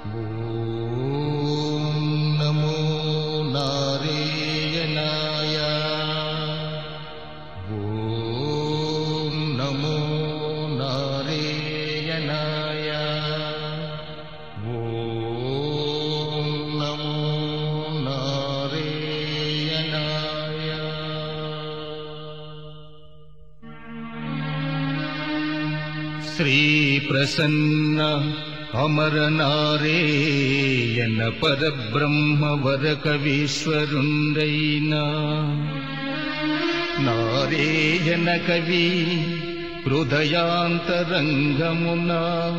ॐ नमो नारायणाय ॐ नमो नारायणाय ॐ नमो नारायणाय श्रीप्रसन्न అమరనారేయన పరబ్రహ్మ వరకవీశ్వరుండైనా నారేయన కవి హృదయాంతరంగమున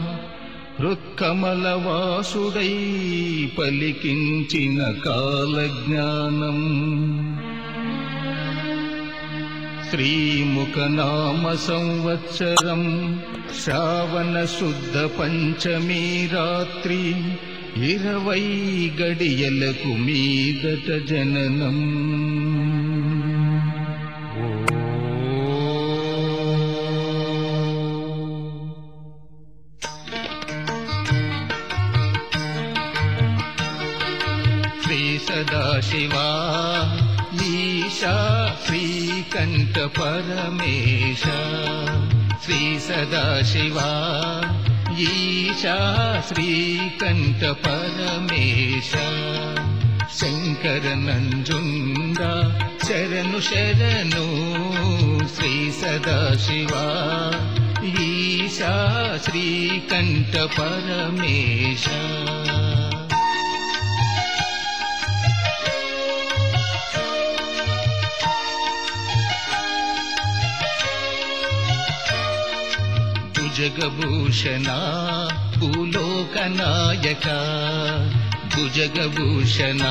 హృత్కమలవాసుడై పలికించిన కాలజ్ఞానం శ్రీముఖనామ సంవత్సరం శ్రావణ శుద్ధ పంచమీ రాత్రి ఇరవై గడియలకు మీదట జననం ఓ శ్రీ సదాశివా ఈశా శ్రీకంఠ పరమేశ శ్రీ సదాశివా ఈశా శ్రీకంఠ పరమేశ శంకర నంజుండ శరణు శరణు శ్రీ సదాశివా ఈశా శ్రీకంఠ పరమేశ భుజగభూషణ భూలోకనాయక భుజగభూషణ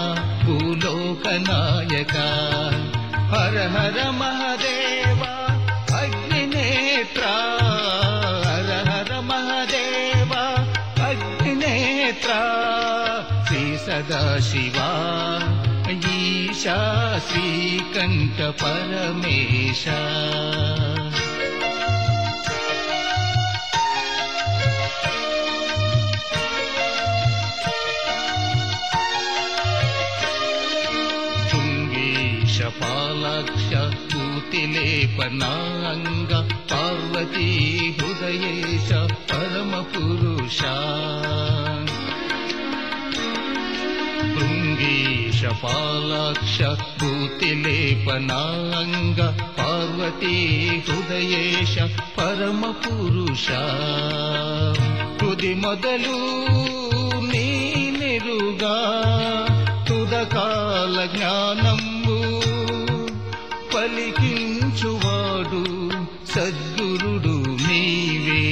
భూలోకనాయక హర హర మహదేవ అగ్నినేత్ర హర హర మహదేవ అగ్నినేత్ర శ్రీ సదాశివా ఈశా శ్రీకంఠ పరమేశ శృంగేశ పాలాక్ష పూతిలేపనాంగ పార్వతీ హృదయేశ పరమ పురుష శృంగేశ పాలాక్ష పూతిలేపనాంగ పార్వతీ హృదయేశ పరమ పురుష తుది మొదలు నీ నిరుగా తుదకాల జ్ఞానంబు పలికించువాడు సద్గురుడు నీవే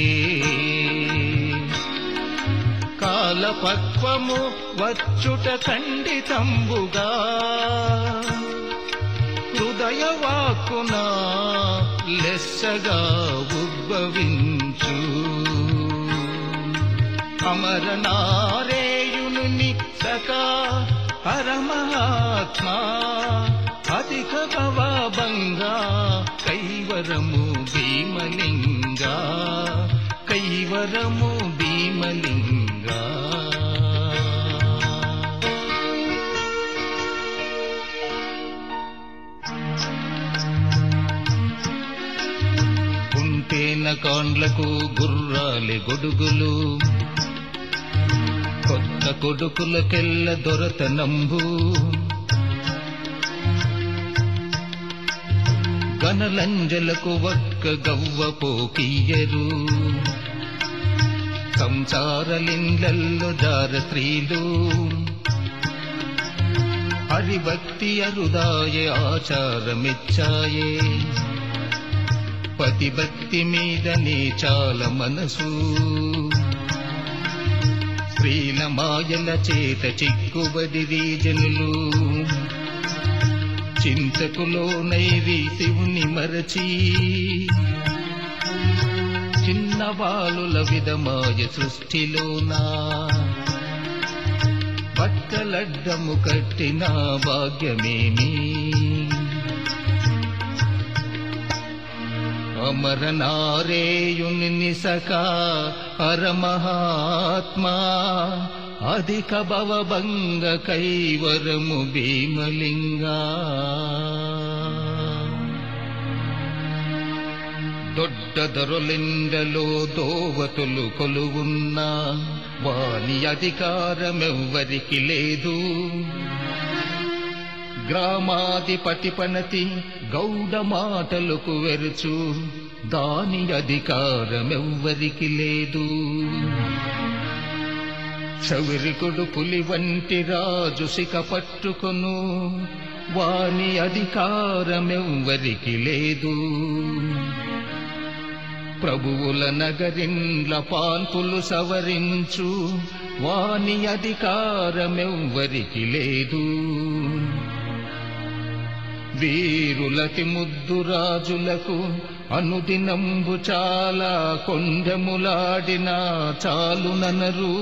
కాలపక్వము వచ్చుట ఖండితంబుగా హృదయవాక్కున లెస్సగా ఉద్భవించు అమరనారేయుని సకా పరమాత్మా అధిక భవభంగా కైవరము భీమలింగా కైవరము భీమలింగా ఉంటేన కాండ్లకు గుర్రాలి గొడుగులు కొత్త కొడుకులకెల్ల దొరతనంబు గనలంజలకు ఒక్క గవ్వ పోకియ్యరు సంసారలిండ్లల్లో జార స్త్రీలు హరిభక్తి అరుదాయే ఆచారమిచ్చాయే పతిభక్తి మీదనే చాలా మనసు స్త్రీల మాయల చేత చిక్కుబడిరి జనులు చింతకులో నైరి శివుని మరచి చిన్న బాలుల విధమాయ సృష్టిలోనా బట్టలడ్డము కట్టిన భాగ్యమేమి అమరనారేయుని సకా పరమహాత్మా అధిక భవభంగ కైవరము భీమలింగా దొడ్డ దొరలిండలో దోవతులు కొలువున్నా వాని అధికారమెవ్వరికి లేదు గ్రామాధిపతి పనతి గౌడ మాటలకు వెరుచు దాని అధికారమెవ్వరికి లేదు చవిరికుడు పులి వంటి రాజు సిక పట్టుకొను వాని అధికారమెవ్వరికి లేదు ప్రభువుల నగరిండ్ల పాల్పులు సవరించు వాని అధికారమెవ్వరికి లేదు వీరులతి ముద్దు రాజులకు అనుదినంబు చాలా కొండములాడిన చాలుననరు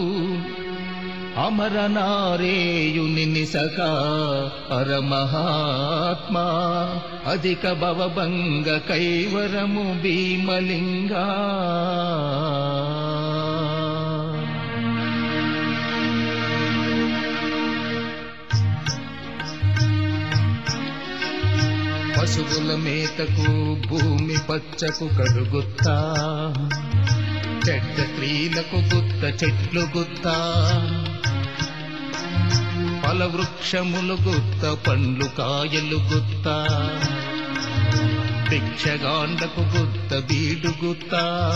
అమరనారేయుని నిసగా పరమహాత్మా అధిక భవభంగ కైవరము భీమలింగా పశువుల మేతకు భూమి పచ్చకు కడుగుత్తా చెడ్డ స్త్రీలకు గుత్త చెట్లు గుత్తా ఫల వృక్షములు గుత్త పండ్లు కాయలు గుత్త భిక్షగాండకు గుత్త బీడు గుత్త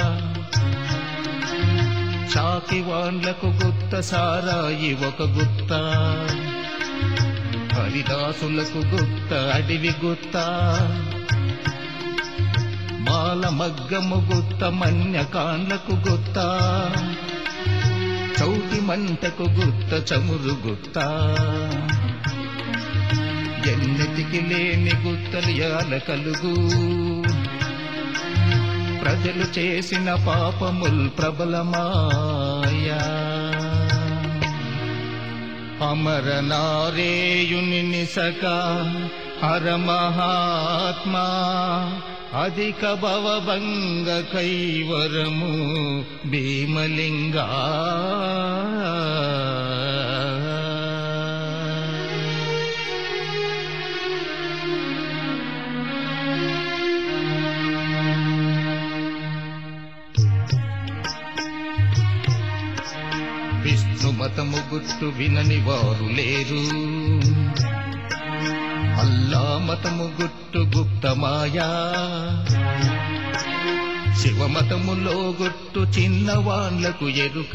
చాకివాండ్లకు గుత్త సారాయి ఒక గుత్త హరిదాసులకు గుత్త అడివి గుత్త మాల మగ్గము గుత్త మన్యకాండ్లకు గుత్త చౌటి మంటకు గుత్త చమురు గుత్త ఎన్నెతికి లేని గుత్తలు యాల కలుగు ప్రజలు చేసిన పాపముల్ ప్రబలమాయా అమర నారేయుని నిసక హర మహాత్మా అధిక భవభంగ కైవరము భీమలింగా విష్ణు మతము గుట్టు వినని వారు లేరు అల్లా మతము గుట్టు గుప్తమాయా శివమతములో గుట్టు చిన్నవాళ్లకు ఎరుక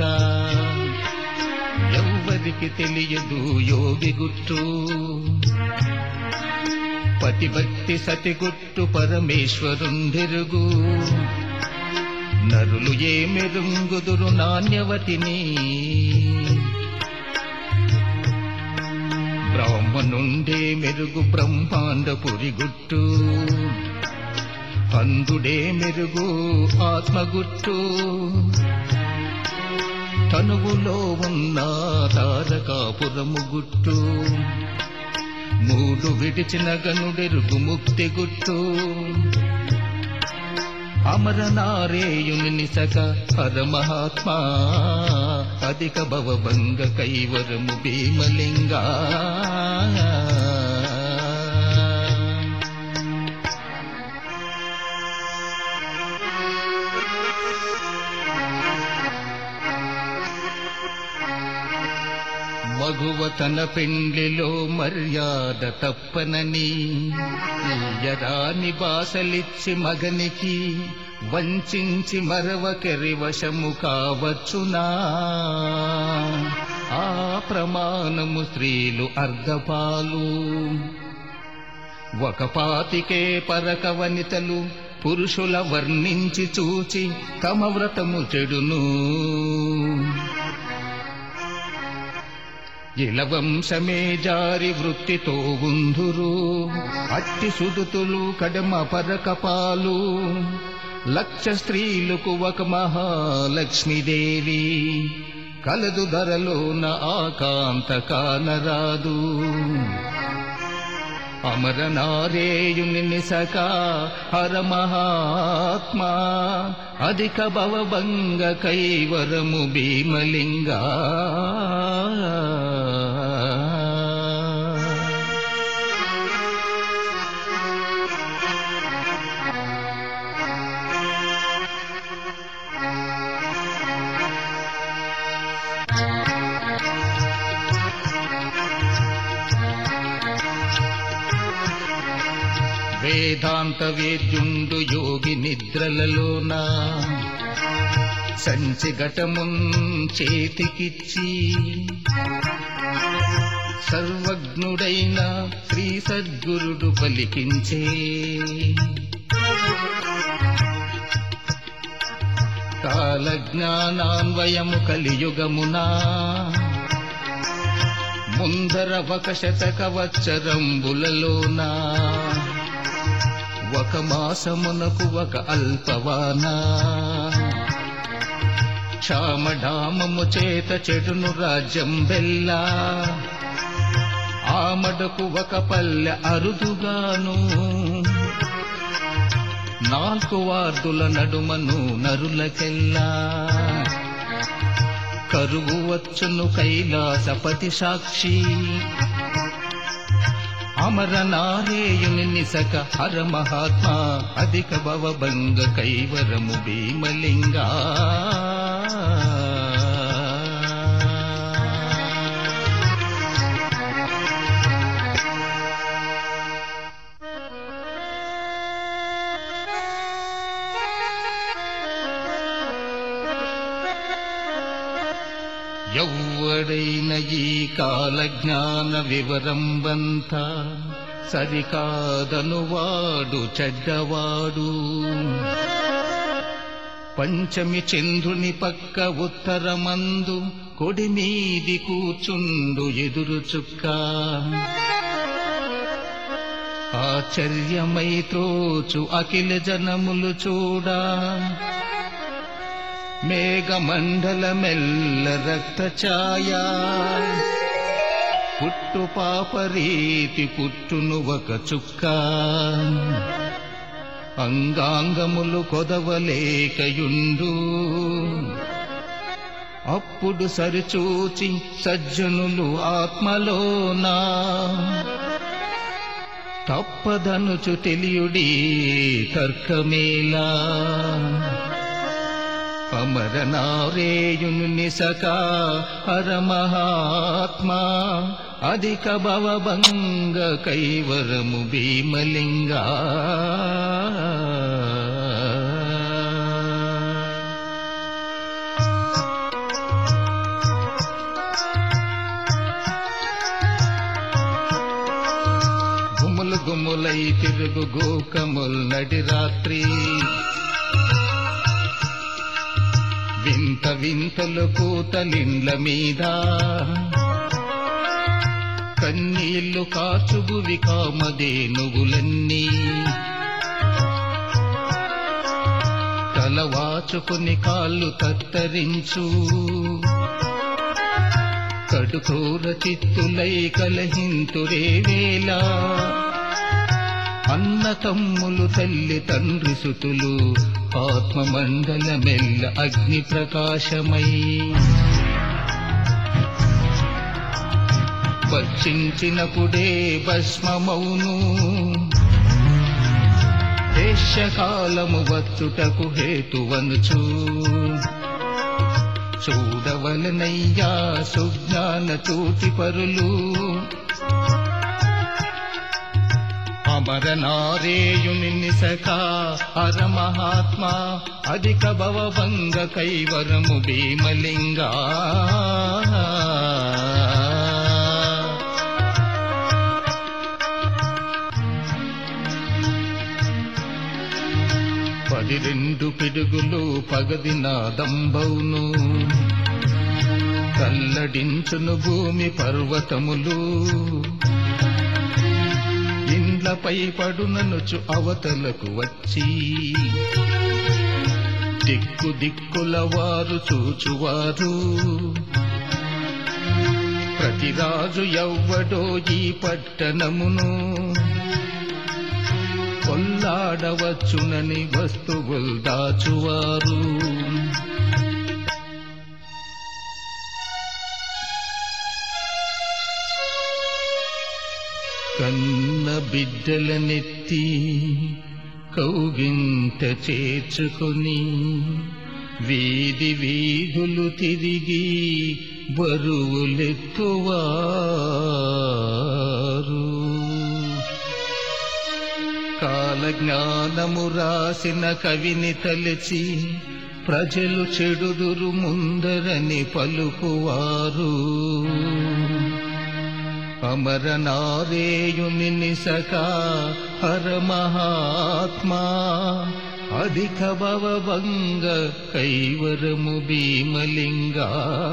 ఎవ్వరికి తెలియదు యోగి గుట్టు పతిభక్తి సతి గుట్టు పరమేశ్వరుండెరుగు నరులు ఏ మెరుంగుదురు నాణ్యవతిని బ్రాహ్మణుండే మెరుగు బ్రహ్మాండ పురిగుట్టు అందుడే మెరుగు ఆత్మగుట్టు తనువులో ఉన్న తారకాపురము గుట్టు మూడు విడిచిన గనుడెరుగు ముక్తి గుట్టు అమర నారేయుని నిసక పరమహాత్మా అధిక భవభంగ కైవరము భీమలింగా మగువ తన పెండ్లిలో మర్యాద తప్పనని ఎరాని బాసలిచ్చి మగనికి వంచించి మరవకెరి వశము కావచ్చునా ఆ ప్రమాణము స్త్రీలు అర్ధపాలు ఒక పాతికే పరక వనితలు పురుషుల వర్ణించి చూచి తమ వ్రతము చెడును ఇలవంశమే జారి వృత్తితో ఉందురు అట్టి సుదుతులు కడమ పరకపాలు లక్ష స్త్రీలకు ఒక మహాలక్ష్మీదేవి కలదు ధరలోన ఆకాంత కానరాదు అమరనారేయుని నిసక హర మహాత్మా అధిక భవభంగ కైవరము భీమలింగా వేదాంత వేద్యుండు యోగి నిద్రలలోన సంచి ఘటమున్ చేతికిచ్చి సర్వజ్ఞుడైన శ్రీ సద్గురుడు పలికించే కాల జ్ఞానాన్వయము కలియుగమునా ముందర ఒక శతక వచ్చరంబులలోనా ఒక మాసమునకు ఒక అల్పవానా క్షామడామము చేత చెడును రాజ్యం బెల్లా ఆమడకు ఒక పల్లె అరుదుగాను నాలుగు వార్దుల నడుమను నరులకెల్లా కరువు వచ్చును కైలాసపతి సాక్షి అమర నారేయుని నిసక హర మహాత్మా అధిక భవభంగ కైవరము భీమలింగా ఎవ్వడైన ఈ కాల జ్ఞాన వివరంబంత సరికాదనువాడు చెడ్డవాడు పంచమి చంద్రుని పక్క ఉత్తరమందు కొడి మీది కూచుండు ఎదురు చుక్క ఆశ్చర్యమై త్రోచు అఖిల జనములు చూడా మేఘమండలమెల్ల రక్త ఛాయా పుట్టు పాపరీతి పుట్టును ఒక చుక్క అంగాంగములు కొదవలేకయుండు అప్పుడు సరిచూచి సజ్జనులు ఆత్మలోనా తప్పదనుచు తెలియుడి తర్కమేలా అమర నారేయుని నిసక హర మహాత్మా అధిక భవభంగ కైవరము భీమలింగా గుములు గుములై తిరుగు గోకముల్ నడి రాత్రి వింత వింతలు కూతలిండ్ల మీద కన్నీళ్లు కాచుగువి కామధేనుగులన్నీ తలవాచుకుని కాళ్ళు తత్తరించు కడుకోర చిత్తులై కలహింతురే వేళ అన్న తమ్ములు తల్లి తండ్రి సుతులు ఆత్మమండలమెల్ల అగ్ని ప్రకాశమై వర్షించినప్పుడే భస్మమౌను దేశకాలము వచ్చుటకు హేతువనుచు చూడవలనయ్యా సుజ్ఞాన తూటి పరులు అమర నారేయుని నిసకా హర మహాత్మా అధిక భవభంగ కైవరము భీమలింగా పది రెండు పిడుగులు పగది నాదంబౌను కల్లడించును భూమి పర్వతములు ఇండ్లపై పడుననుచు అవతలకు వచ్చి దిక్కు దిక్కుల వారు చూచువారు ప్రతి రాజు ఎవ్వడో ఈ పట్టణమును కొల్లాడవచ్చునని వస్తువులు దాచువారు కన్న బిడ్డలనెత్తి కౌగింత చేర్చుకొని వీధి వీధులు తిరిగి బరువులెత్తువారు కాలజ్ఞానము రాసిన కవిని తలచి ప్రజలు చెడుదురు ముందరని పలుకువారు అమరనారేయుని నిసకా హర మహాత్మా అధిక భవభంగ కైవరము భీమలింగా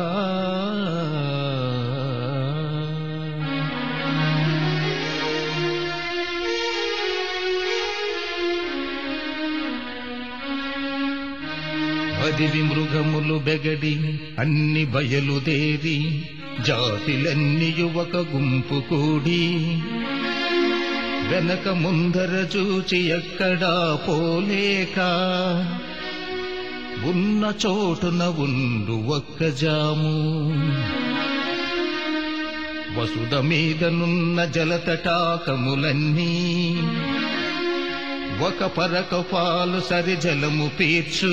అదివి మృగములు బెగడి అన్ని బయలుదేరి జాతిలన్ని యువక గుంపు కూడి వెనక ముందర చూచి ఎక్కడా పోలేక ఉన్న చోటున ఉండు ఒక్క జాము వసుద మీదనున్న జలతటాకములన్నీ ఒక పరక పాలు సరిజలము పీర్చు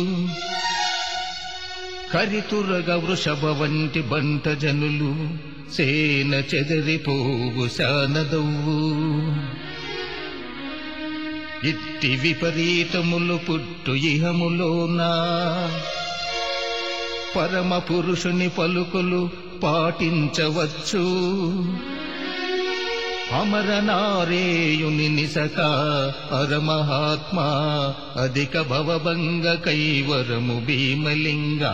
కరితురగ వృషభ వంటి బంట జనులు సేన చెదరిపోవు శానదవ్వు ఇట్టి విపరీతములు పుట్టు ఇహములోనా పరమ పురుషుని పలుకులు పాటించవచ్చు అమరనారేయుని నిసక అరమహాత్మా అధిక భవభంగ కైవరము భీమలింగా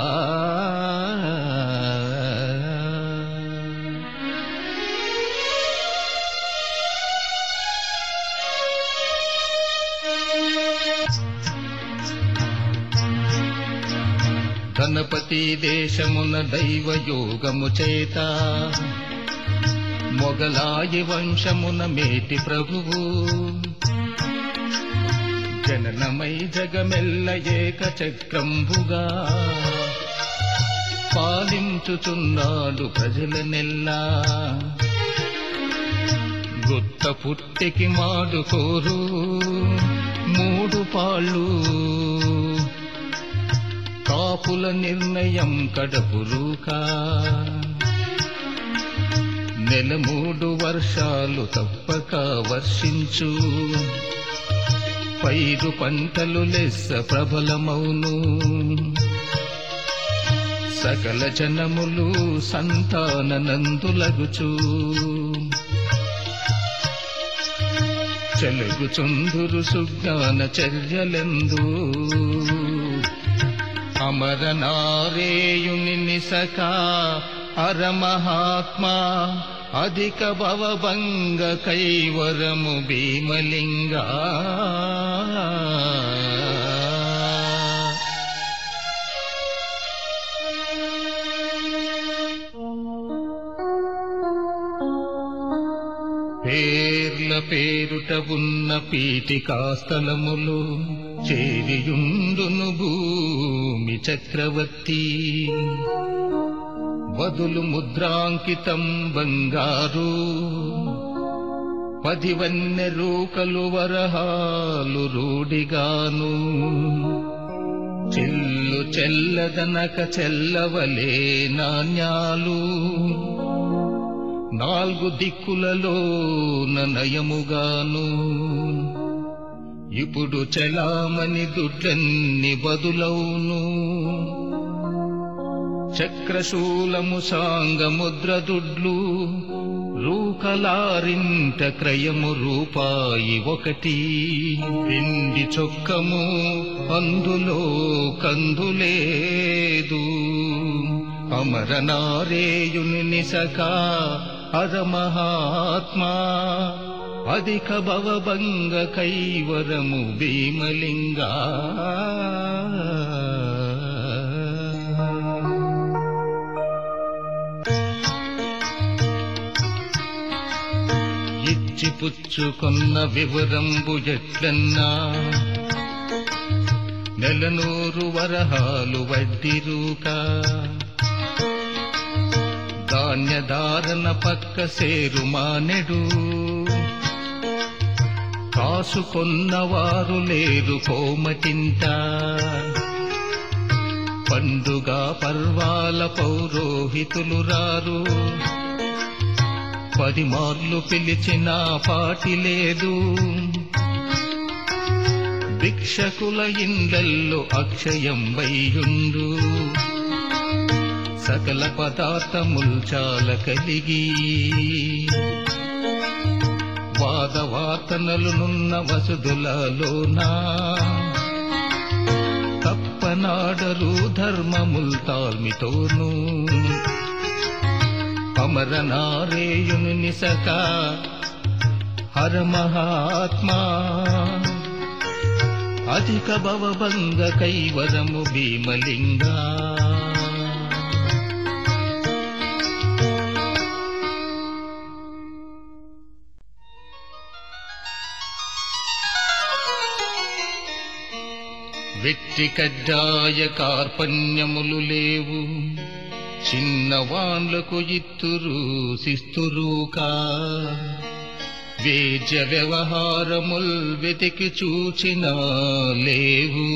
గణపతి దేశమున దైవ యోగము చేత మొగలాయి వంశమున మేటి ప్రభువు జననమై జగమెల్ల ఏక చక్రంబుగా పాలించుచున్నాడు ప్రజల నెల్లా గుత్త పుట్టికి మాడుకోరు మూడు పాళ్ళు కాపుల నిర్ణయం కడపురుకా నెల మూడు వర్షాలు తప్పక వర్షించు పైరు పంటలు లెస్స ప్రబలమౌను సకల జనములు సంతాన నందులగుచు చెలుగుచుందురు సుజ్ఞాన చర్యలందు అమర నారేయుని నిసకా అరమహాత్మా అధిక భవభంగ కైవరము భీమలింగా పేర్ల పేరుట ఉన్న పీఠికాస్థలములు చేరియుండును భూమి చక్రవర్తి బదులు ముద్రాంకితం బంగారు పదివన్నె రూకలు వరహాలు రూడిగాను చెల్లు చెల్లదనక చెల్లవలే నాణ్యాలు నాలుగు దిక్కులలో నయముగాను ఇప్పుడు చలామణి దుడ్లన్ని బదులౌను చక్రశూలము సాంగముద్ర దుడ్లు రూకలారింట క్రయము రూపాయి ఒకటి పిండి చొక్కము అందులో కందులేదు అమరనారేయుని నిసకా అరమహాత్మా అధిక భవభంగ కైవరము భీమలింగా పుచ్చుకొన్న వివరంబు ఎట్లన్నా నెలనూరు వరహాలు వడ్డిరూక ధాన్యధారణ పక్క సేరు మానెడు కాసుకొన్నవారు లేరు కోమటింట పండుగ పర్వాల పౌరోహితులు రారు పది మార్లు పిలిచిన పాటి లేదు భిక్షకుల ఇందల్లో అక్షయం వయ్యుండు సకల పదార్థముల్ చాల కలిగి వాదవాతనలునున్న వసుదులలోనా తప్పనాడరు ధర్మముల్ తాల్మితోను అమరనారేయుని నిసక హర మహాత్మా అధిక భవభంగ కైవరము భీమలింగా వెట్టి కడ్డాయ కార్పణ్యములు లేవు చిన్నవాన్లకు ఇత్తురు శిస్తురుకా వేద్య వ్యవహారముల్ వెతికి చూచినా లేవు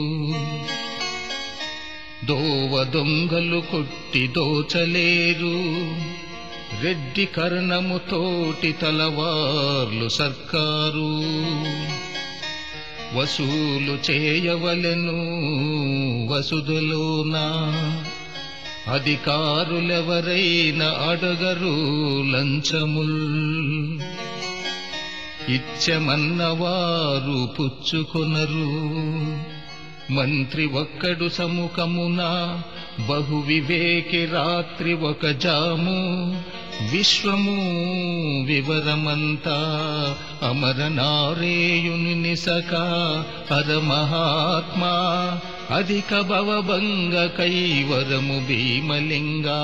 దోవ దొంగలు కొట్టి దోచలేరు రెడ్డి కర్ణము తోటి తలవార్లు సర్కారు వసూలు చేయవలెను వసుదులోనా అధికారులెవరైనా అడగరు లంచముల్ ఇచ్చమన్నవారు పుచ్చుకొనరు మంత్రి ఒక్కడు సముఖమున బహు వివేకి రాత్రి ఒక జాము విశ్వము వివరమంతా అమరనారేయుని నిసక హర మహాత్మా అధిక భవభంగ కైవరము భీమలింగా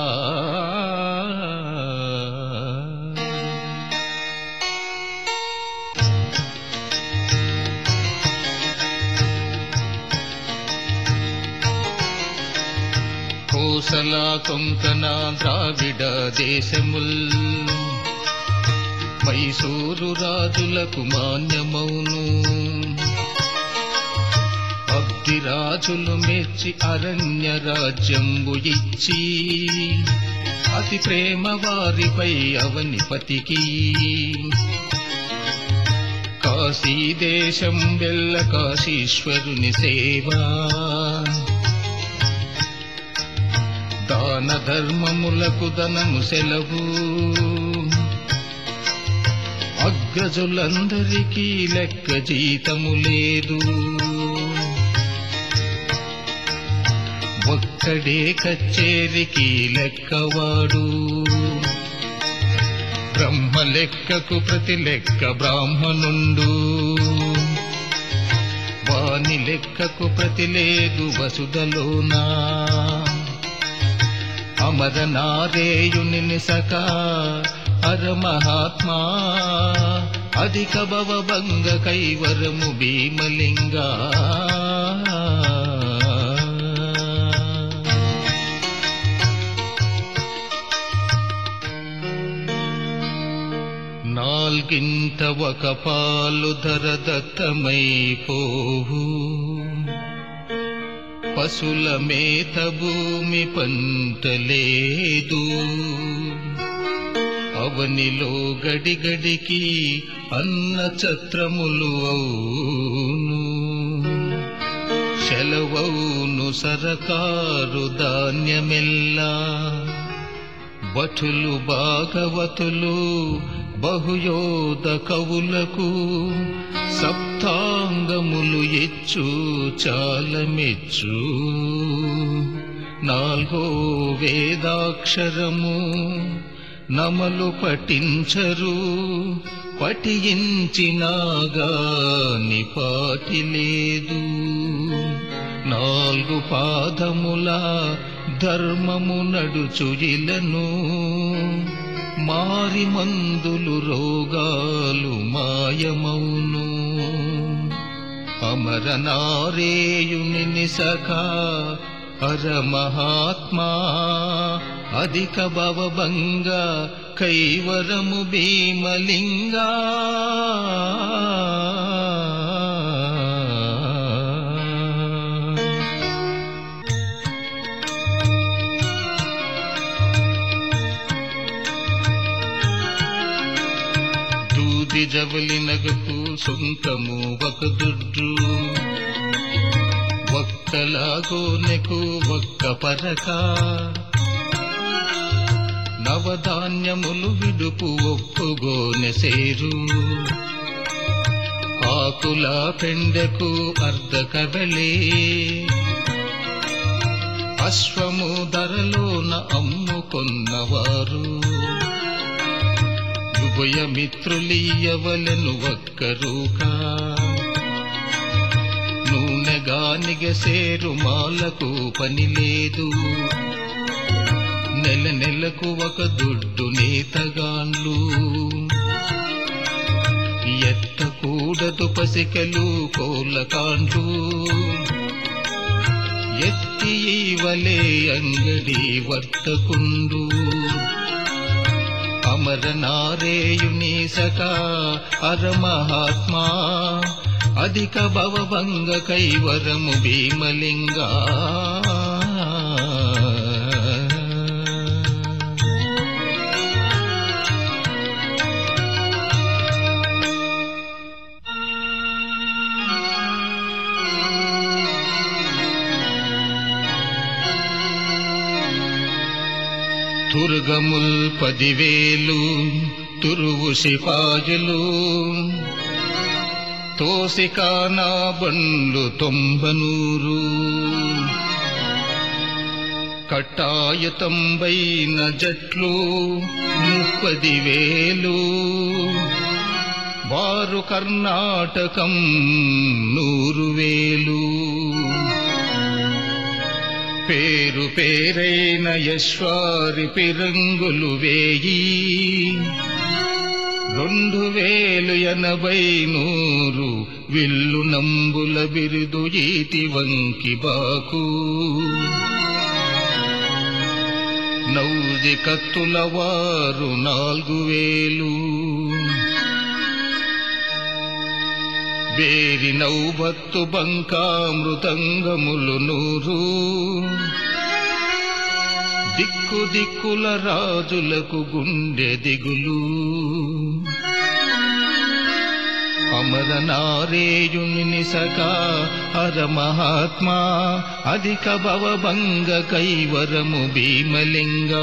కోసల కొంకణ ద్రావిడ దేశముల్ మైసూరు రాజులకు మాన్యమౌను అబ్ది రాజులు మెచ్చి అరణ్య రాజ్యంబు ఇచ్చి అతి ప్రేమ వారిపై అవనిపతికి కాశీ దేశం వెళ్ళ కాశీశ్వరుని సేవా దాన ధర్మములకు ధనము సెలవు అగ్రజులందరికీ లెక్క జీతము లేదు ఒక్కడే కచ్చేరికి లెక్కవాడు బ్రహ్మ లెక్కకు ప్రతి లెక్క బ్రాహ్మణుండు వాని లెక్కకు ప్రతి లేదు వసుదలోనా అమర నారేయుని నిసక హర మహాత్మా అధిక భవభంగ కైవరము భీమలింగా నాల్గింట ఒక పాలు ధర దత్తమైపోవు పశుల మేత భూమి పంట లేదు అవనిలో గడిగడికి అన్న ఛత్రములు అవును సెలవౌను సరకారు ధాన్యమెల్లా భటులు భాగవతులు బహుయోధ కవులకు సప్తాంగములు ఎచ్చు చాలా మెచ్చు నాలుగో వేదాక్షరము నమలు పఠించరు పఠించినాగాని పాటి లేదు నాలుగు పాదముల ధర్మము నడుచు ఇలను మారి మందులు రోగాలు మాయమౌను అమర నారేయుని నిసఖా అర మహాత్మా అధిక భవభంగ కైవరము భీమలింగా దూది జవలి నగకు సొంతము ఒక దుడ్డు ఒక్కలాగోనెకు ఒక్క పరక నవధాన్యములు విడుపు ఒప్పుగోనె సేరు ఆకుల పెండెకు అర్ధ కబలే అశ్వము ధరలోన అమ్ముకొన్నవారు ఉభయ మిత్రులీయవలెను ఒక్కరుగా నూనెగానిగ సేరు మాలకు పని లేదు నెల నెలకు ఒక దుడ్డు నేతగాన్లు ఎత్తకూడదు పసికలు కోలకాండ్లు ఎత్తి ఈవలే అంగడి వర్తకుండు అమర నారేయుని సఖా అర మహాత్మా అధిక భవభంగ కైవరము భీమలింగా తుర్గముల్ పదివేలు తురువు సిపాజులు తోసికానా బండ్లు తొంభనూరు కట్టాయుతంబైన జట్లు ముప్పది వేలు వారు కర్ణాటకం నూరు వేలు పేరు పేరైన యశ్వారి పిరంగులు వేయి రెండు వేలు ఎనభై నూరు విల్లు నంబుల బిరుదు ఈతి వంకి బాకు నౌజి కత్తుల వారు నాలుగు వేలు వేరి నౌబత్తు బంకామృతంగములు నూరు దిక్కు దిక్కుల రాజులకు గుండె దిగులు అమర నారేయుని సఖా హర మహాత్మా అధిక భవభంగ కైవరము భీమలింగా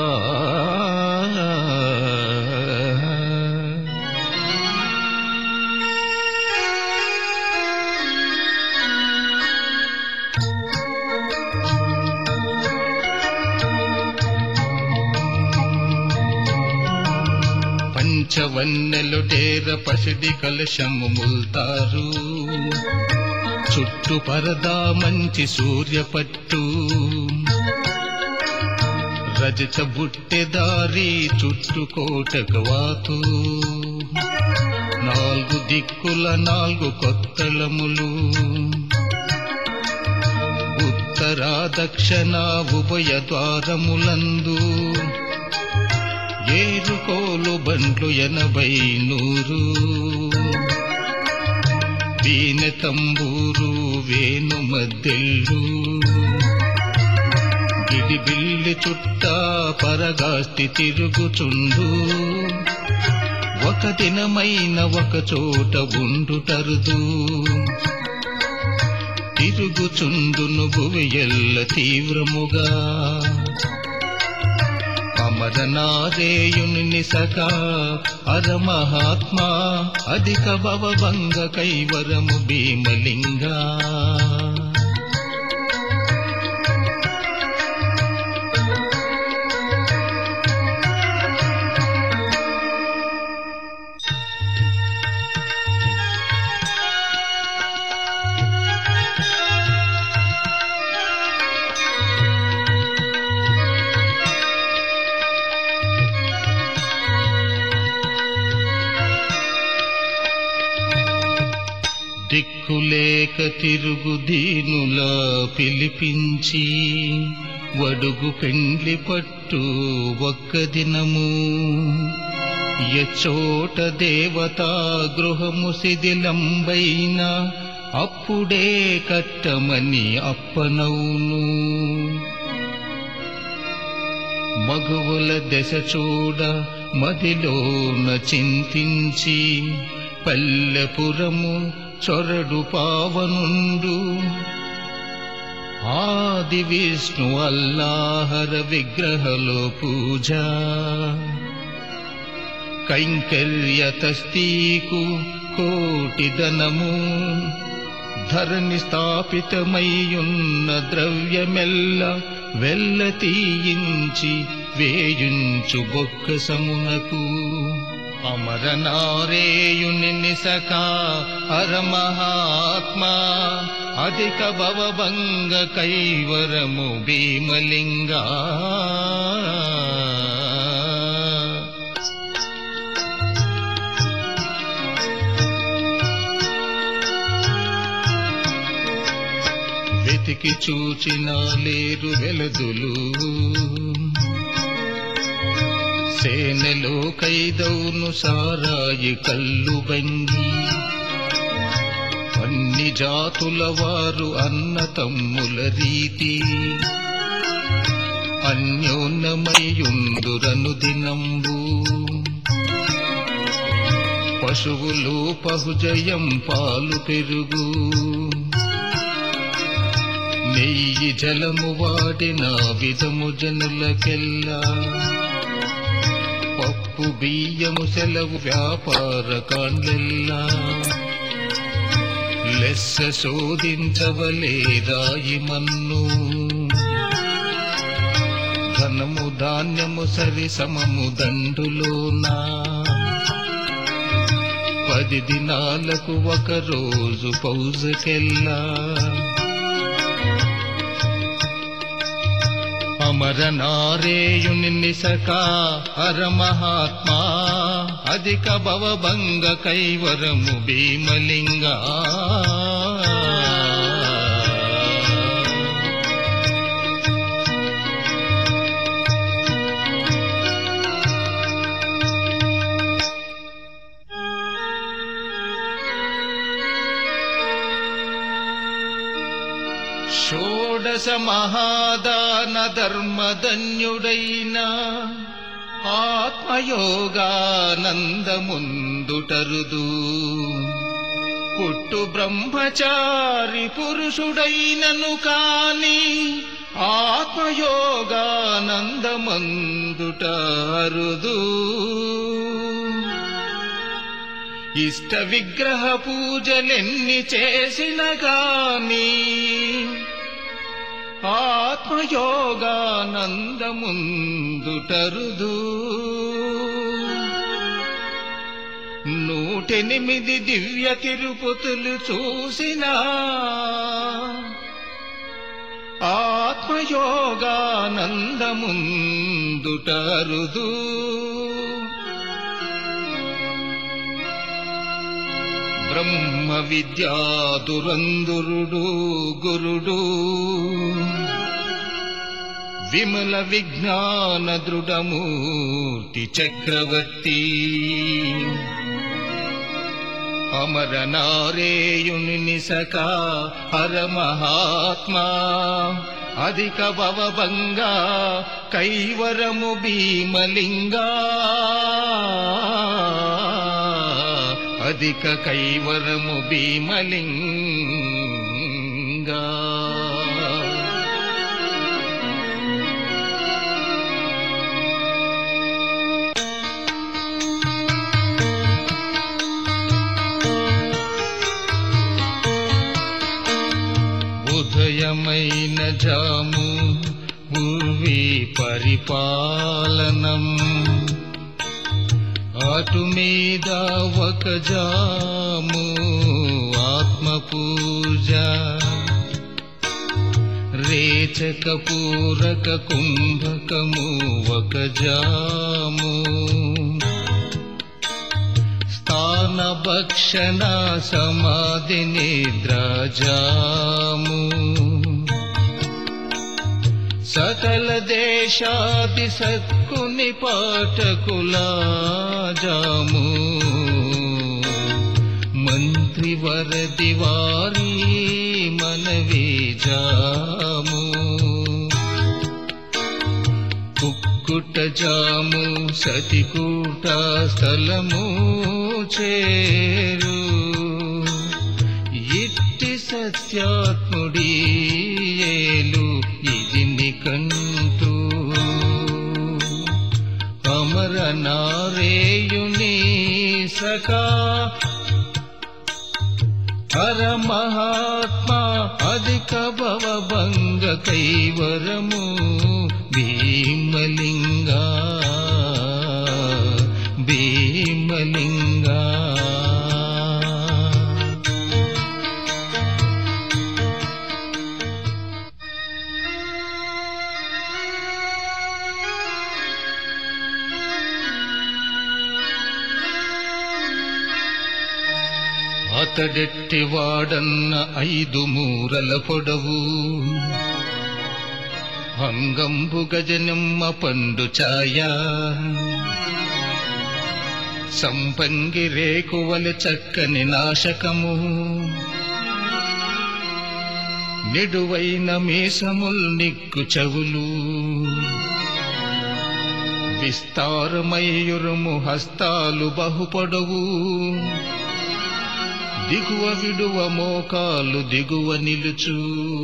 పంచవన్నెలు డేర పసిడి కలశము ముల్తారు చుట్టు పరదా మంచి సూర్యపట్టు రజత బుట్టెదారి చుట్టు కోటకు వాతు నాలుగు దిక్కుల నాలుగు కొత్తలములు ఉత్తర దక్షిణ ఉభయ ద్వారములందు ఏరుకోలు బండ్లు ఎనభై నూరు వీణ తంబూరు వేణు మద్దెల్లు గిడిబిల్లి చుట్ట పరగాస్తి తిరుగుచుండు ఒక దినమైన ఒక చోట ఉండుటరుదు తిరుగుచుండును భువియల్ల తీవ్రముగా అమరనాదేయుని సఖా అర మహాత్మా అధిక భవభంగ కైవరము భీమలింగా దిక్కులేక తిరుగు దీనులా పిలిపించి వడుగు పెండ్లి పట్టు ఒక్క దినము ఎచ్చోట దేవతా గృహము శిథిలంబైన అప్పుడే కట్టమని అప్పనవును మగువుల దశ చూడ మదిలోన చింతించి పల్లెపురము చొరడు పావనుండు ఆది విష్ణు అల్లాహర విగ్రహలో పూజ కైంకర్య తస్తీకు కోటి ధనము ధరణి స్థాపితమయ్యున్న ద్రవ్యమెల్ల వెల్ల తీయించి వేయుంచు బొక్క సమునకు అమరనారేయుని నిసకా అరమహాత్మా అధిక భవభంగ కైవరము భీమలింగా వెతికి చూచిన లేరు వెలదులు సేనలో కైదౌను సారాయి కల్లు బంగి అన్ని జాతుల వారు అన్న తమ్ముల రీతి అన్యోన్యమయ్యుందురను దినంబు పశువులు పహుజయం పాలు పెరుగు నెయ్యి జలము వాడిన విధము జనులకెల్లా పప్పు బియ్యము సెలవు వ్యాపార కాండ్లెల్లా లెస్స శోధించవలే రాయి మన్ను ధనము ధాన్యము సరి సమము దండులోనా పది దినాలకు ఒక రోజు పౌజకెల్లా అమరనారేయుని నిసకా అరమహాత్మా అధిక భవభంగ కైవరము భీమలింగా షోడశ మహాదాన ధర్మధన్యుడైన ఆత్మయోగానందముందుటరుదు పుట్టు బ్రహ్మచారి పురుషుడైనను కాని ఆత్మయోగానందమందుటరుదు ఇష్ట విగ్రహ పూజలెన్ని చేసిన గాని ఆత్మయోగానందముందుటరుదు నూటెనిమిది దివ్య తిరుపతులు చూసినా ఆత్మయోగానందముందుటరుదు బ్రహ్మ విద్యా దురందురుడు గురుడు విమల విజ్ఞాన దృఢమూర్తి చక్రవర్తి అమర నారేయుని నిసకా హర మహాత్మా అధిక భవభంగా కైవరము భీమలింగా అధిక కైవరము భీమలింగా ఉదయమైన జాము ఉర్వి పరిపాలనం అటు మీద ఒక జాము ఆత్మ పూజ రేచక పూరక కుంభకము ఒక జాము స్థాన భక్షణ సమాధి నిద్రాజాము సకల దేశాది సత్కుని పాఠకులాజాము మంత్రివరది వారి మనవి జాము కుక్కుట జాము సతికూట స్థలము చేరు ఇట్టి సత్యాత్ముడి ఏలు ఇది నికంటూ అమర నారేయుని సకా హర మహాత్మా అధిక భవ భంగ కైవరము భీమలింగా భీమలింగా అతడెట్టి వాడన్న ఐదు మూరల పొడవు అంగంబు గజనమ్మ పండు ఛాయ సంపంగి రేకువల చక్కని నాశకము నిడువైన మీసముల్ నిగ్గు చెవులు విస్తారమయ్యురుము హస్తాలు బహుపొడవు దిగువ విడువ మోకాలు దిగువ నిలుచు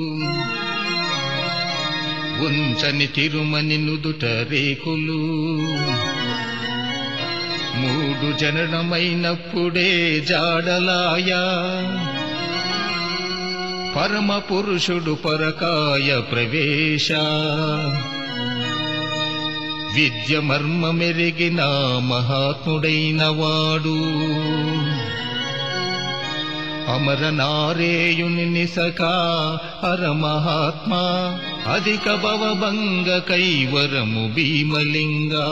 ఉంచని తిరుమని నుదుట రేకులు మూడు జననమైనప్పుడే జాడలాయా పరమ పురుషుడు పరకాయ ప్రవేశ విద్య మర్మమెరిగిన మహాత్ముడైన వాడు అమర నారేయుని నిసకా హర మహాత్మా అధిక భవభంగ కైవరము భీమలింగా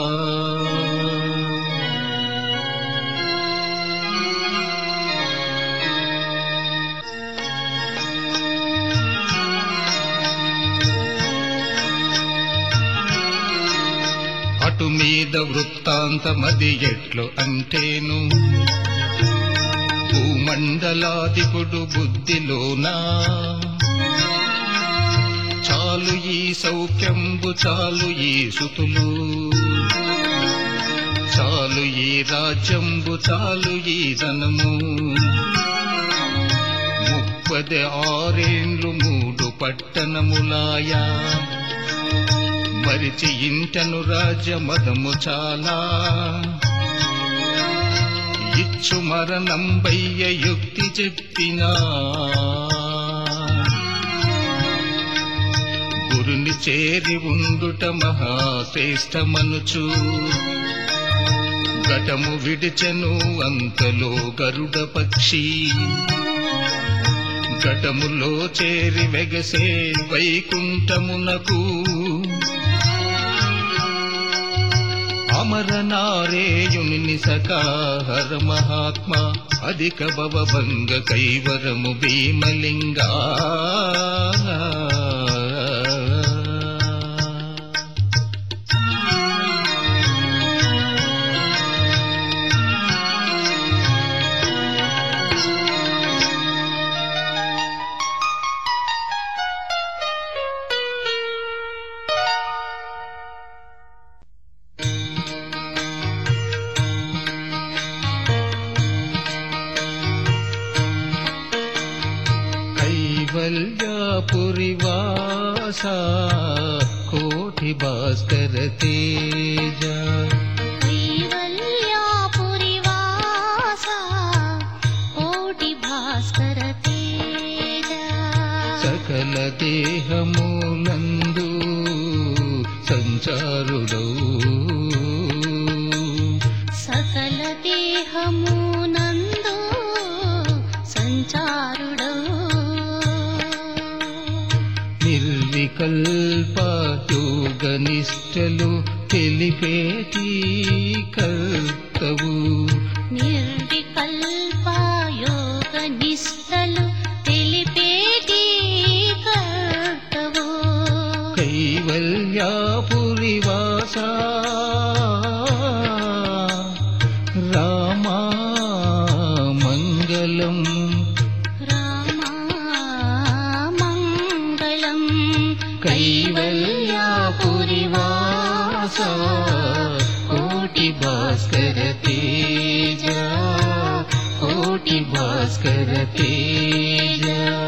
అటు మీద వృత్తాంతమది ఎట్లు అంటేను భూమండలాధిపుడు బుద్ధిలోనా చాలు ఈ సౌఖ్యంబు చాలు ఈ సుతులు చాలు ఈ రాజ్యంబు చాలు ఈ ధనము ముప్పది ఆరేండ్లు మూడు పట్టణములాయా మరిచి ఇంటను రాజ్య మదము చాలా ఇచ్చు మరణంబయ్య యుక్తి చెప్పినా గురుని చేరి ఉండుట మహాశ్రేష్టమనుచు ఘటము విడిచెను అంతలో గరుడ పక్షి ఘటములో చేరి వెగసే వైకుంఠమునకు అమర నారేయుని సకాహర మహాత్మా అధిక భవభంగ కైవరము భీమలింగా కైవల్యాపురివాస కోటి భాస్కర తేజ కైవల్యాపురివాస కోటి భాస్కర తేజ సకల దేహములందు సంచారుడౌ సకల దేహమునందు సంచారుడౌ నిర్వికల్ప యోగనిష్టలు తెలిపేటి కర్తవు నిర్వికల్పయోగ నిష్టలు తెలిపేటి కర్తవో కైవల్యాపురివాస రామా మంగళం రామా మంగళం కైవల్యాపురివాస కోటి భాస్కర తేజ కోటి భాస్కర తేజ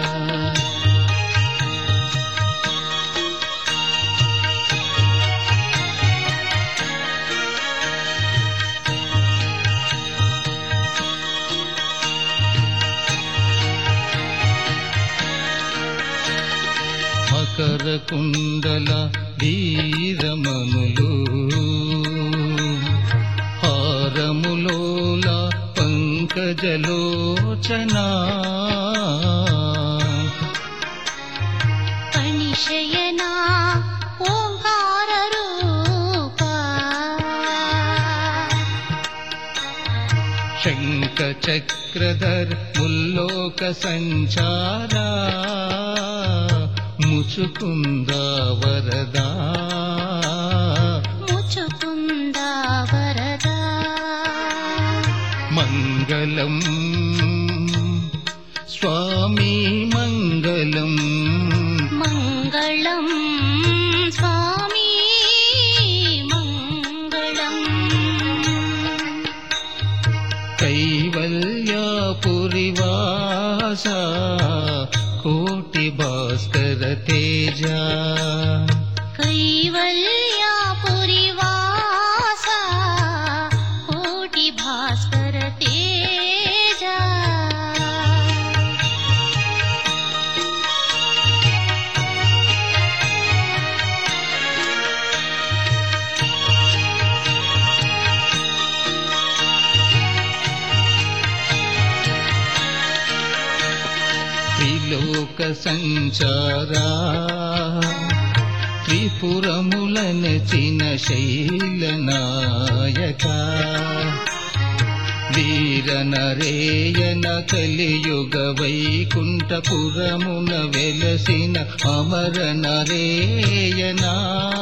మకర కుండల వీరమనులు హారములోల పంకజలోచనా కణిశయనా ఓంకార రూపా శంఖ చక్రధర్ ముల్లోక సంచారా ముచుకుంద వరదా ముచుకుందా వరదా మంగళం స్వామి మంగళం మంగళం స్వామి మంగళం కైవల్యాపురివాస కోటి భాస్కర తేజ కైవల్యాపురివాస కోటి భాస్కర తేజ త్రిలోక సంచారా త్రిపురములన చిన శైలనాయక వీర నరేయన కలియుగ వైకుంఠపురమున వెలసిన అమర నరేయనా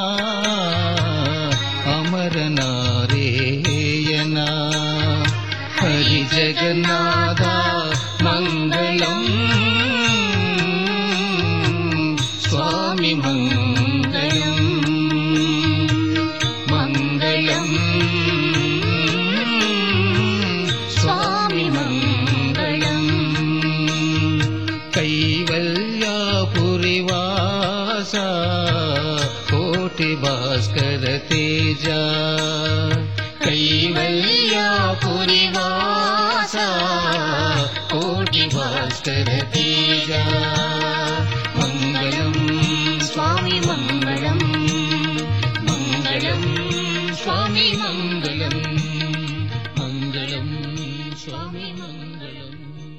అమర నారేయనా హరి జగన్నాథ మంగళం స్వామి మంగళం మంగళం స్వామి మంగళం కైవల్యాపురివాస కోటి భాస్కర తేజ కైవల్యాపురివాస కోటి భాస్కర తేజ మంగళం స్వామి మంగళం మంగళం స్వామి మంగళం మంగళం స్వామి మంగళం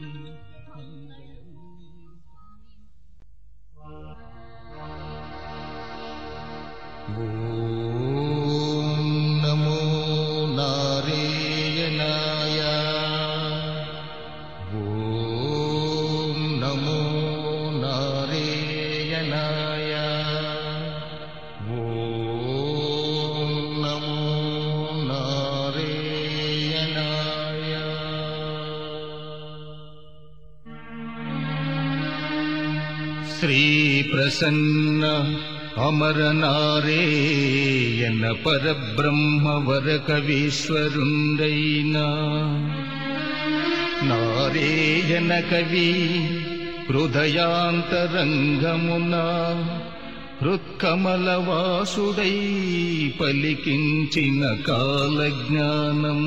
ఓం నమో నారాయణాయ ఓం నమో నారాయణాయ ఓం నమో నారాయణాయ శ్రీ ప్రసన్న అమర నారేయన పరబ్రహ్మ వర కవీశ్వరుండైనా నారేయన కవి హృదయాంతరంగమున హృత్కమల వాసుడై పలికించిన కాలజ్ఞానం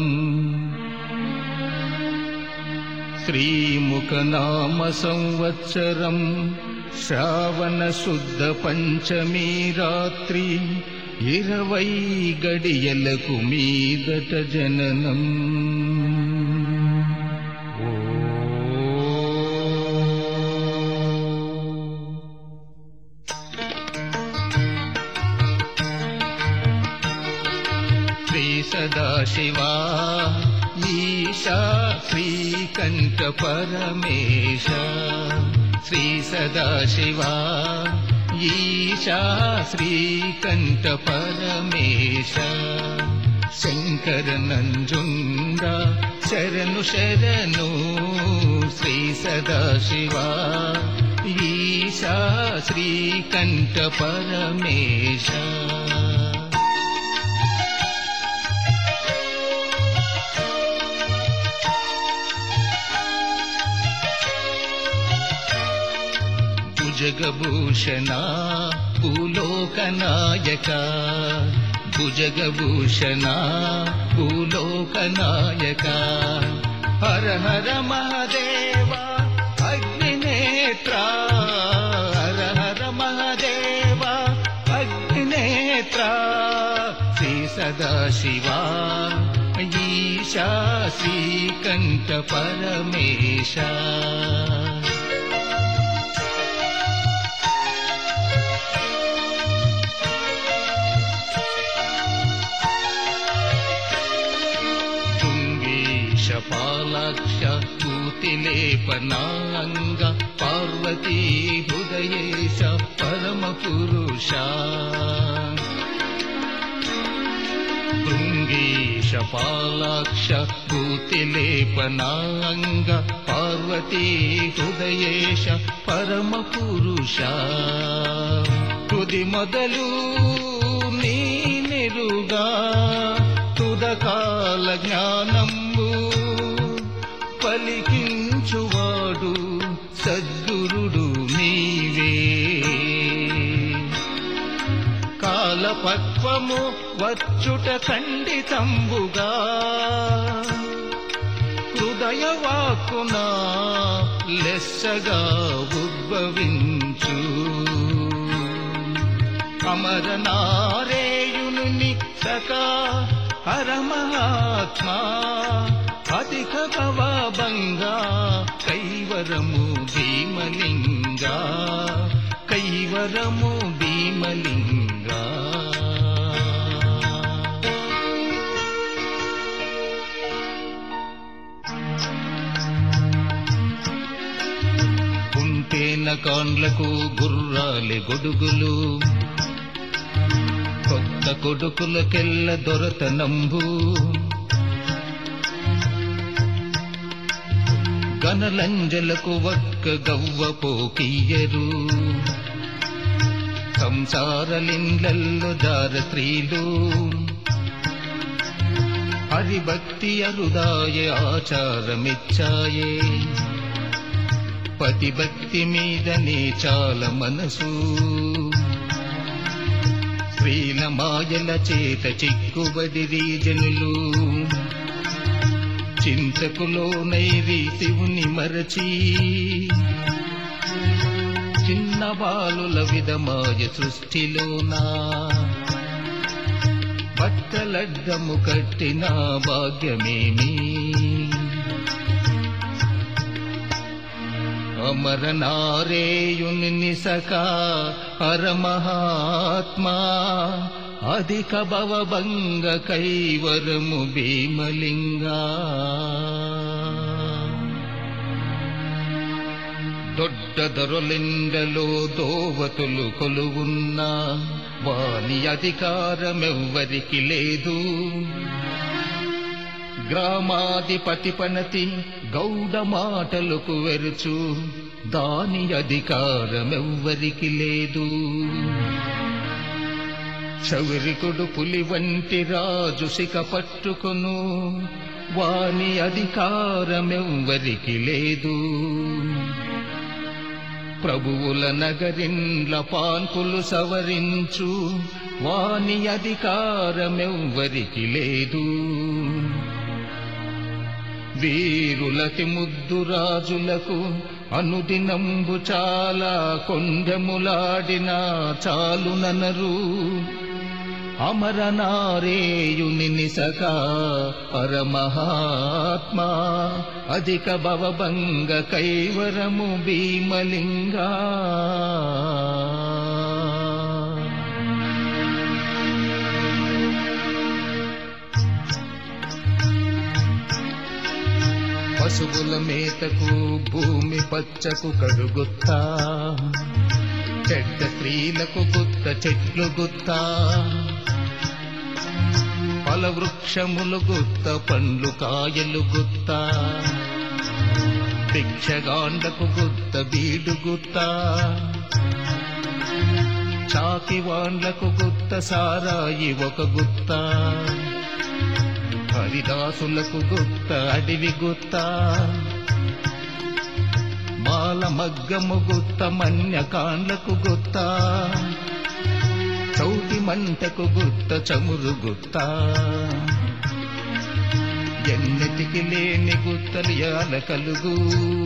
శ్రీముఖనామ సంవత్సరం శ్రావణ శుద్ధ పంచమీ రాత్రి ఇరవై గడియలకు మీదట జననం ఓ శ్రీ సదాశివా ఈశా శ్రీకంఠ పరమేశ శ్రీ సదాశివా ఈశా శ్రీకంఠ పరమేశ శంకర నంజుండ శరణు శరణు శ్రీ సదాశివా ఈశా శ్రీకంఠ పరమేశ భుజగభూషణ భూలోకనాయక భుజగభూషణ భూలోకనాయక హర హర మహదేవ అగ్నినేత్ర హర హర మహదేవ అగ్నినేత్ర శ్రీ సదాశివా ఈశా శ్రీకంఠ పరమేశ శపాలాక్ష కూతిలేపనాంగ పార్వతీ హృదయేశ పరమ పురుష శపాలాక్ష కూతిలేపనాంగ పార్వతీ హృదయేశ పరమ పురుష తుది మొదలు నీ నిరుగా తుదకాల జ్ఞానంబు పలికించువాడు సద్గురుడు నీవే కాలపక్వము వచ్చుట ఖండితంబుగా హృదయవాక్కున లెస్సగా ఉద్భవించు అమరనారేయుని సకా హరమహాత్మా అధిక భవభంగా కైవరము భీమలింగా కైవరము భీమలింగా కుంటేన కాండ్లకు గుర్రాలి గొడుగులు కొత్త కొడుకులకెల్ల దొరతనంబు గనలంజలకు ఒక్క గవ్వ పోకియ్యరు సంసారలిండ్లల్లో దార స్త్రీలు హరిభక్తి అరుదాయ ఆచారమిచ్చాయే పతి భక్తి మీదనే చాలా మనసు స్త్రీల మాయల చేత చిక్కుబడిరి జనులు చింతకులో నైరి శివుని మరచి చిన్న బాలుల విధమాయ సృష్టిలోనా బట్టలడ్డము కట్టిన భాగ్యమేమి అమరనారేయుని సకా హరమహాత్మా అధిక భవభంగ కైవరము భీమలింగా దొడ్డ దొరలిండలో దోవతులు కొలువున్న వాని అధికారమెవ్వరికి లేదు గ్రామాధిపతి పనతి గౌడ మాటలకు వెరుచు దాని అధికారమెవ్వరికి లేదు చవిరికుడు పులి వంటి రాజు సిక పట్టుకొను వాని అధికారమెవ్వరికి లేదు ప్రభువుల నగరిండ్ల పాన్పులు సవరించు వాని అధికారమెవ్వరికి లేదు వీరులకి ముద్దు రాజులకు అనుదినంబు చాలా కొండెములాడిన చాలుననరు అమరనారేయుని నిసగా పరమహాత్మా అధిక భవభంగ కైవరము భీమలింగా పశువుల మేతకు భూమి పచ్చకు కడుగుత్తా చెడ్డ స్త్రీలకు గుత్త చెట్లు గుత్తా ఫల వృక్షములు గుత్త పండ్లు కాయలు గుత్తా భిక్షగాండకు గుత్త బీడు గుత్తా చాకి వాండ్లకు గుత్త సారాయి ఒక గుత్త హరిదాసులకు గుత్త అడివి గుత్త మాల మగ్గము గుత్త మన్యకాండ్లకు గుత్త చౌటి మంటకు గుత్త చమురు గుత్త ఎన్నటికి లేని గుత్తలు యాల కలుగు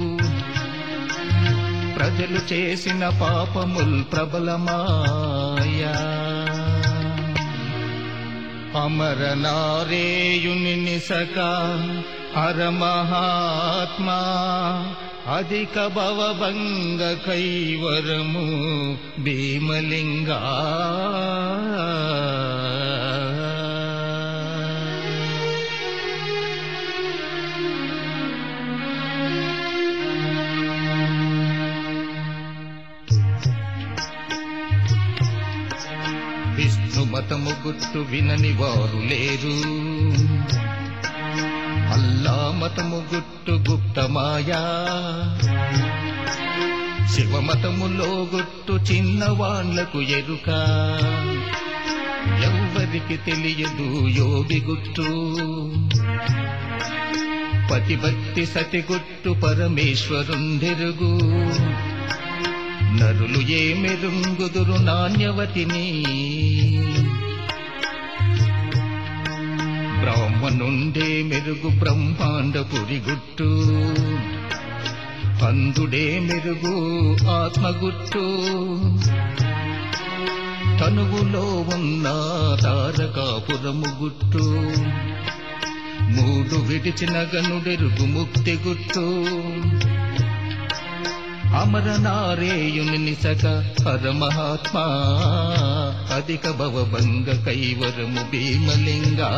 ప్రజలు చేసిన పాపముల్ ప్రబలమాయా అమర నారేయుని నిసక హర మహాత్మా అధిక భవభంగ కైవరము భీమలింగా విష్ణు మతము గుట్టు వినని వారు లేరు అల్లా మతము గుట్టు గుప్తమాయా శివ మతములో గుట్టు చిన్నవాళ్లకు ఎరుక ఎవ్వరికి తెలియదు యోగి గుట్టు పతిభక్తి సతి గుట్టు పరమేశ్వరుందెరుగు నరులు ఏ మెరుంగుదురు నాణ్యవతిని బ్రాహ్మణుండే మెరుగు బ్రహ్మాండ పురిగుట్టు అందుడే మెరుగు ఆత్మగుట్టు తనువులో ఉన్న తారకాపురము గుట్టు మూడు విడిచిన గనుడెరుగు ముక్తి గుట్టు అమర నారేయుని నిసక పరమహాత్మా అధిక భవభంగ కైవరము భీమలింగా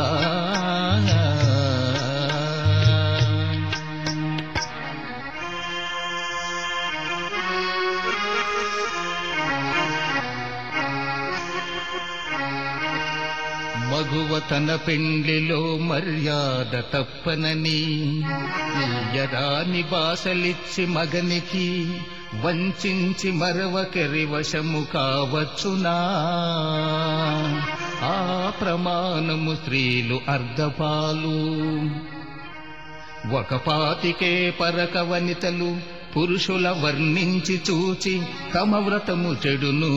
మగువ తన పెండ్లిలో మర్యాద తప్పనని ఎరాని బాసలిచ్చి మగనికి వంచించి మరవకెరి వశము కావచ్చునా ఆ ప్రమాణము స్త్రీలు అర్ధపాలు ఒక పాతికే పరక వనితలు పురుషుల వర్ణించి చూచి తమ వ్రతము చెడును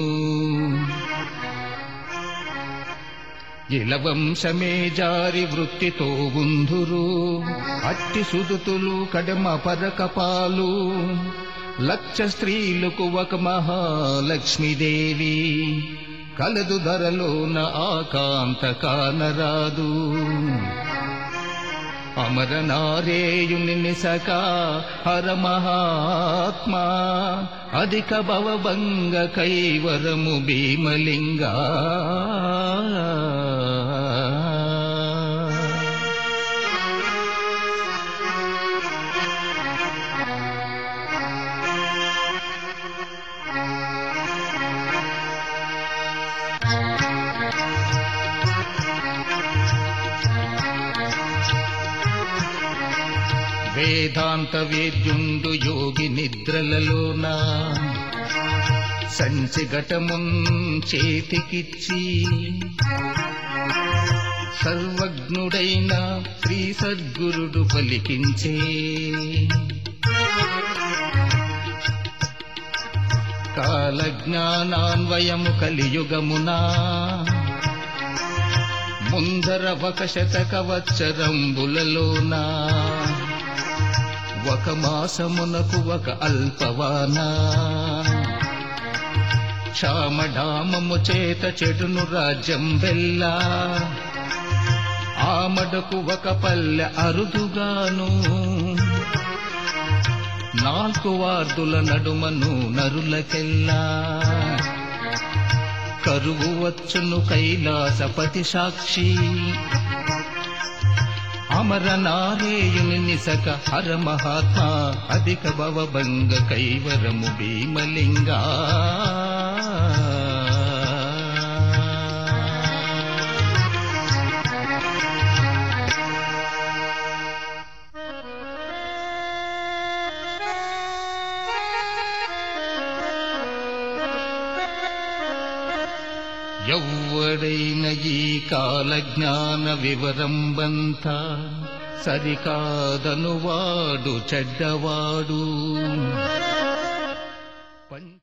ఇలవంశమే జారి వృత్తితో ఉందురు అట్టి సుదుతులు కడమ పరకపాలు లక్ష స్త్రీలకు ఒక మహాలక్ష్మీదేవి కలదు ధరలోన ఆకాంత కానరాదు అమర నారేయుని నిసక హర మహాత్మా అధిక భవభంగ కైవరము భీమలింగా వేదాంత వేద్యుండు యోగి నిద్రలలోన సంచిఘటమున్ చేతికిచ్చి సర్వజ్ఞుడైన శ్రీ సద్గురుడు పలికించే కాలజ్ఞానాన్వయము కలియుగమునా ముందర ఒక శతక వచ్చరంబులలోనా ఒక మాసమునకు ఒక అల్పవానా క్షామడామము చేత చెడును రాజ్యం వెళ్ళా ఆమడకు ఒక పల్లె అరుదుగాను నాలుగు వార్దుల నడుమను నరులకెల్లా కరువు వచ్చును కైలాసపతి సాక్షి అమర నారేయుని నిసక హర మహాత్మా అధిక భవభంగ కైవరము భీమలింగా ఎవ్వడైన ఈ కాలజ్ఞాన వివరంబంత సరికాదనువాడు చెడ్డవాడు